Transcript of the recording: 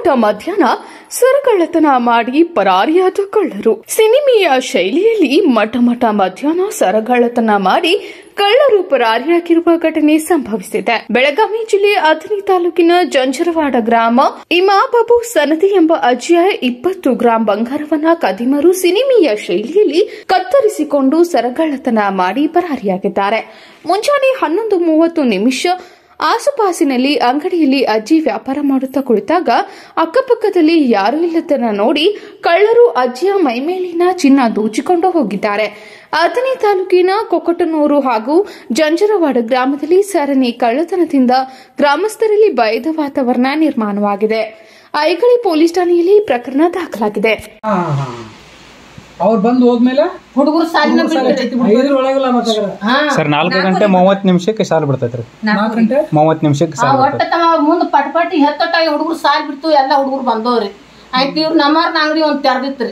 ಮಧ್ಯಾಹ್ನ ಸರಗಳ್ಳತನ ಮಾಡಿ ಪರಾರಿಯಾದ ಕಳ್ಳರು ಸಿನಿಮೆಯ ಶೈಲಿಯಲ್ಲಿ ಮಠ ಮಠ ಮಧ್ಯಾಹ್ನ ಸರಗಳ್ಳತನ ಮಾಡಿ ಕಳ್ಳರು ಪರಾರಿಯಾಗಿರುವ ಘಟನೆ ಸಂಭವಿಸಿದೆ ಬೆಳಗಾವಿ ಜಿಲ್ಲೆ ಅಥಣಿ ತಾಲೂಕಿನ ಜಂಜರವಾಡ ಗ್ರಾಮ ಇಮಾಬಾಬು ಸನದಿ ಎಂಬ ಅಜ್ಜಿಯ ಇಪ್ಪತ್ತು ಗ್ರಾಂ ಬಂಗಾರವನ್ನ ಕದಿಮರು ಸಿನಿಮೆಯ ಶೈಲಿಯಲ್ಲಿ ಕತ್ತರಿಸಿಕೊಂಡು ಸರಗಳ್ಳತನ ಮಾಡಿ ಪರಾರಿಯಾಗಿದ್ದಾರೆ ಮುಂಜಾನೆ ಹನ್ನೊಂದು ಮೂವತ್ತು ನಿಮಿಷ ಆಸುಪಾಸಿನಲ್ಲಿ ಅಂಗಡಿಯಲ್ಲಿ ಅಜ್ಜಿ ವ್ಯಾಪಾರ ಮಾಡುತ್ತಾ ಕುಳಿತಾಗ ಅಕ್ಕಪಕ್ಕದಲ್ಲಿ ಯಾರೂ ಇಲ್ಲದನ್ನ ನೋಡಿ ಕಳ್ಳರು ಅಜ್ಜಿಯ ಮೈಮೇಲಿನ ಚಿನ್ನ ದೋಚಿಕೊಂಡು ಹೋಗಿದ್ದಾರೆ ಅಥಣಿ ತಾಲೂಕಿನ ಕೊಕ್ಕಟನೂರು ಹಾಗೂ ಜಂಜರವಾಡ ಗ್ರಾಮದಲ್ಲಿ ಸರಣಿ ಕಳ್ಳತನದಿಂದ ಗ್ರಾಮಸ್ಥರಲ್ಲಿ ಭಯದ ವಾತಾವರಣ ನಿರ್ಮಾಣವಾಗಿದೆ ಐಗಳಿ ಪೊಲೀಸ್ ಠಾಣೆಯಲ್ಲಿ ಪ್ರಕರಣ ದಾಖಲಾಗಿದೆ ಹಾ ಹಾ ಅವ್ರು ಬಂದು ಹೋದ್ಮೇಲೆ ಹುಡುಗರು ಸಾಲಿನ ಬಿಡ್ತೀರಿ ಐದರೊಳಗಲ್ಲ ಮತ್ತೆ ಹಾ ಸರ್ ನಾಲ್ಕು ಗಂಟೆ ಮೂವತ್ತು ನಿಮಿಷಕ್ಕೆ ಸಾಲು ಬಿಡ್ತೈತ್ರಿ ನಾಲ್ಕು ಗಂಟೆ ಮೂವತ್ತು ನಿಮಿಷಕ್ಕೆ ಆ ಸಾಲು ಒಟ್ಟ ತಮ್ಮ ಮುಂದ್ ಪಟ್ ಪಟ್ ಹೆತ್ತೊಟ್ಟಾಗಿ ಹುಡುಗರು ಸಾಲ್ ಬಿಡ್ತು ಎಲ್ಲಾ ಹುಡುಗರು ಬಂದವ್ರಿ ಆಯ್ತು ಇವ್ರು ನಮ್ಮಾರ್ನ ಅಂಗಡಿ ಒಂದ್ ತೆರ್ದಿತ್ರಿ